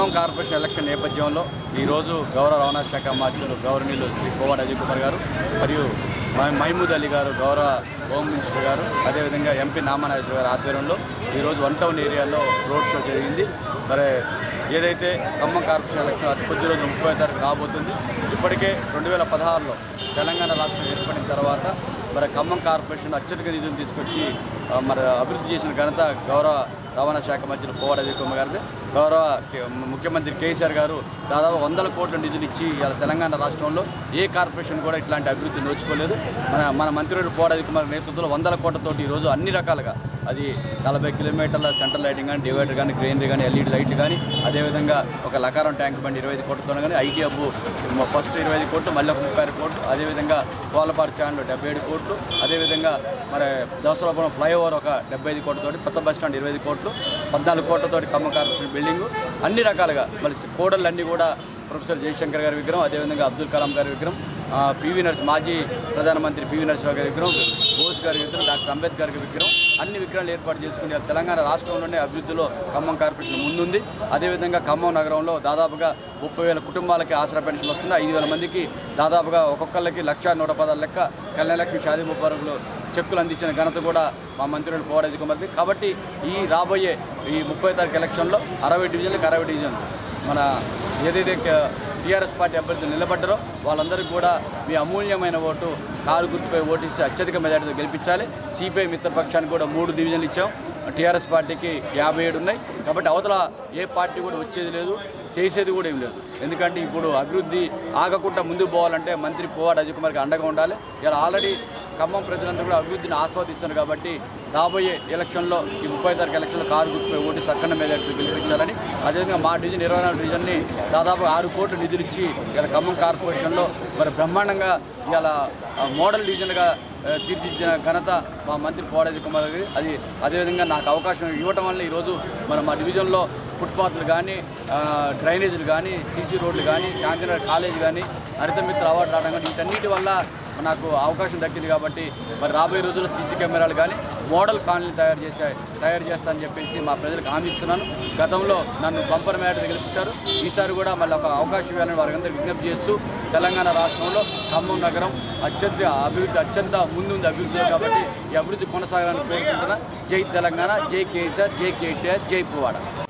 Khammam corporation election నేపథ్యంలో ఈరోజు గౌరవ రవాణా శాఖ మార్చులు గౌరవనీయులు శ్రీ కోవాడ అజయ్ కుమార్ గారు మరియు మహ- మహమూద్ అలీ గారు గౌరవ హోమ్ మినిస్టర్ గారు అదేవిధంగా ఎంపీ నామనాగేశ్వర గారి ఆధ్వర్యంలో ఈరోజు వన్ టౌన్ ఏరియాలో రోడ్ షో జరిగింది మరి ఏదైతే ఖమ్మం కార్పొరేషన్ ఎలక్షన్ అతి కొద్ది రోజు ముప్పై తారీఖు కాబోతుంది ఇప్పటికే రెండు వేల పదహారులో తెలంగాణ రాష్ట్రం ఏర్పడిన తర్వాత మరి ఖమ్మం కార్పొరేషన్ అత్యధిక నిధులు తీసుకొచ్చి ఆ, మరి అభివృద్ధి చేసిన ఘనత గౌరవ రవాణా శాఖ మంత్రి పోవాడ అజయ్ కుమార్ గారిది గౌరవ కే- ముఖ్యమంత్రి కేసీఆర్ గారు దాదాపు వందల కోట్ల నిధులు ఇచ్చి ఇవాళ తెలంగాణ రాష్ట్రంలో ఏ కార్పొరేషన్ కూడా ఇట్లాంటి అభివృద్ధి నోచుకోలేదు మన మన మంత్రివర్యుడు పోవాడ అజయ్ కుమార్ నేతృత్వంలో వందల కోట్లతోటి ఈరోజు అన్ని రకాలుగా అది నలభై కిలోమీటర్ల సెంట్రల్ లైటింగ్ కానీ డివైడర్ కానీ గ్రీనరీ కానీ ఎల్ఈడి లైట్ కానీ అదేవిధంగా ఒక లకారం ట్యాంక్ బండి ఇరవై ఐదు కోట్లతో కానీ ఐటీ హబ్బు ఫస్ట్ ఇరవై ఐదు కోట్లు మళ్ళీ ఒక ముప్పై ఆరు కోట్లు అదేవిధంగా కోలపాడు ఛానల్ డెబ్బై ఏడు కోట్లు అదేవిధంగా మరి దోసరాపురం ఫ్లైఓవర్ ఒక డెబ్బై ఐదు కోట్లతోటి కొత్త బస్ స్టాండ్ ఇరవై ఐదు కోట్లు పద్నాలుగు కోట్లతోటి ఖమ్మం కార్పొరేషన్ బిల్డింగు అన్ని రకాలుగా మరి కోడళ్ళు అన్నీ కూడా ప్రొఫెసర్ జయశంకర్ గారి విగ్రహం అదేవిధంగా అబ్దుల్ కలాం గారి విగ్రహం ఆ, పివి నరసి మాజీ ప్రధానమంత్రి పివి నరసింహరావు గారి విగ్రహం బోస్ గారి విగ్రహం డాక్టర్ అంబేద్కర్ గారి విగ్రహం అన్ని విగ్రహాలు ఏర్పాటు చేసుకుని తెలంగాణ రాష్ట్రంలోనే అభివృద్ధిలో ఖమ్మం కార్పొరేషన్ ముందుంది అదేవిధంగా ఖమ్మం నగరంలో దాదాపుగా ముప్పై వేల కుటుంబాలకి ఆసరా పెన్షన్ వస్తుంది ఐదు వేల మందికి దాదాపుగా ఒక్కొక్కరికి లక్ష నూట పదాలు లెక్క కళ్యాణలక్ష్మి షాదీ ముబారకులు చెక్కులు అందించిన ఘనత కూడా మా మంత్రులు పోవడానికి కుమార్తె కాబట్టి ఈ రాబోయే ఈ ముప్పై తారీఖు ఎలక్షన్లో అరవై డివిజన్లకు అరవై డివిజన్ మన ఏదైతే టీఆర్ఎస్ పార్టీ అభ్యర్థులు నిలబడ్డారో వాళ్ళందరికీ కూడా మీ అమూల్యమైన ఓటు కారు గుర్తుపై ఓటిస్తే అత్యధిక మెజార్టీతో గెలిపించాలి సిపిఐ మిత్రపక్షానికి కూడా మూడు డివిజన్లు ఇచ్చాం టీఆర్ఎస్ పార్టీకి యాభై ఏడు ఉన్నాయి కాబట్టి అవతల ఏ పార్టీ కూడా వచ్చేది లేదు చేసేది కూడా ఏం లేదు ఎందుకంటే ఇప్పుడు అభివృద్ధి ఆగకుండా ముందుకు పోవాలంటే మంత్రి పోవాడు అజయ్ కుమార్కి అండగా ఉండాలి ఇలా ఆల్రెడీ ఖమ్మం ప్రజలందరూ కూడా అభివృద్ధిని ఆస్వాదిస్తున్నారు కాబట్టి రాబోయే ఎలక్షన్లో ఈ ముప్పై తారీఖు ఎలక్షన్లో కారు గుర్తుపై ఓటు సక్కన మెజార్టీ గెలిపించాలని అదేవిధంగా మా డివిజన్ ఇరవై నాలుగు డివిజన్ని దాదాపు ఆరు కోట్ల నిధులు ఇచ్చి ఇలా ఖమ్మం కార్పొరేషన్లో మరి బ్రహ్మాండంగా ఇలా మోడల్ డివిజన్గా ఆ, తీర్చిదిద్దిన ఘనత మా మంత్రి పోడాజీ కుమార్ గారి అది అదేవిధంగా నాకు అవకాశం ఇవ్వటం వల్ల ఈరోజు మన మా డివిజన్లో ఫుట్పాత్లు కానీ ఆ, డ్రైనేజీలు కానీ సీసీ రోడ్లు కానీ శాంతినగర్ కాలేజ్ కానీ హరితమిత్ర అవార్డు రావడం కానీ వీటన్నిటి వల్ల నాకు అవకాశం దక్కింది కాబట్టి మరి రాబోయే రోజుల్లో సీసీ కెమెరాలు కానీ మోడల్ కాలనీ తయారు చేసే తయారు చేస్తానని చెప్పేసి మా ప్రజలకు హామీ ఇస్తున్నాను గతంలో నన్ను బంపర్ మేట గెలిపించారు ఈసారి కూడా మళ్ళీ ఒక అవకాశం ఇవ్వాలని వారందరూ విజ్ఞప్తి చేస్తూ తెలంగాణ రాష్ట్రంలో ఖమ్మం నగరం అత్యంత అభివృద్ధి అత్యంత ముందుంది అభివృద్ధిలో కాబట్టి ఈ అభివృద్ధి కొనసాగాలని కోరుకుంటున్నా జై తెలంగాణ జై కేసీఆర్ జై కేటీఆర్ జై పువాడ